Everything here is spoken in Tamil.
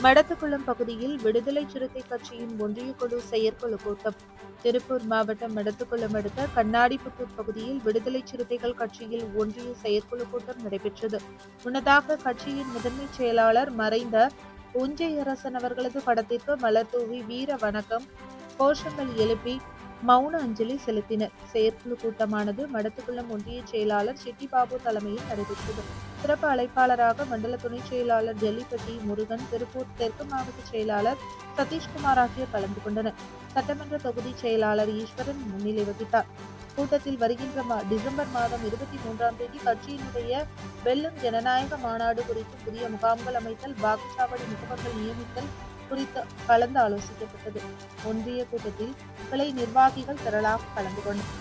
மடத்துக்குளம் பகுதியில் விடுதலை சிறுத்தை கட்சியின் ஒன்றிய குழு செயற்குழு கூட்டம் திருப்பூர் மாவட்டம் மடத்துக்குளம் அடுத்த கண்ணாடிப்புத்தூர் பகுதியில் விடுதலை சிறுத்தைகள் கட்சியில் ஒன்றிய செயற்குழு கூட்டம் நடைபெற்றது முன்னதாக கட்சியின் முதன்மை செயலாளர் மறைந்த உஞ்சையரசன் அவர்களது படத்திற்கு மலர் தூவி வீர வணக்கம் கோஷங்கள் எழுப்பி மௌன அஞ்சலி செலுத்தினர் செயற்குழு கூட்டமானது மடத்துக்குளம் ஒன்றிய செயலாளர் சிட்டிபாபு தலைமையில் நடைபெற்றது சிறப்பு அழைப்பாளராக மண்டல துணை செயலாளர் ஜல்லிப்பட்டி முருகன் திருப்பூர் தெற்கு மாவட்ட செயலாளர் சதீஷ்குமார் ஆகியோர் கலந்து கொண்டனர் சட்டமன்ற தொகுதி செயலாளர் ஈஸ்வரன் முன்னிலை வகித்தார் கூட்டத்தில் வருகின்ற மா- டிசம்பர் மாதம் இருபத்தி மூன்றாம் தேதி கட்சியினுடைய வெல்லும் ஜனநாயக மாநாடு குறித்து புதிய முகாம்கள் அமைத்தல் வாக்குச்சாவடி முகவர்கள் நியமித்தல் குறித்து கலந்து ஆலோசிக்கப்பட்டது ஒன்றிய கூட்டத்தில் கிளை நிர்வாகிகள் திரளாக கலந்து கொண்டனர்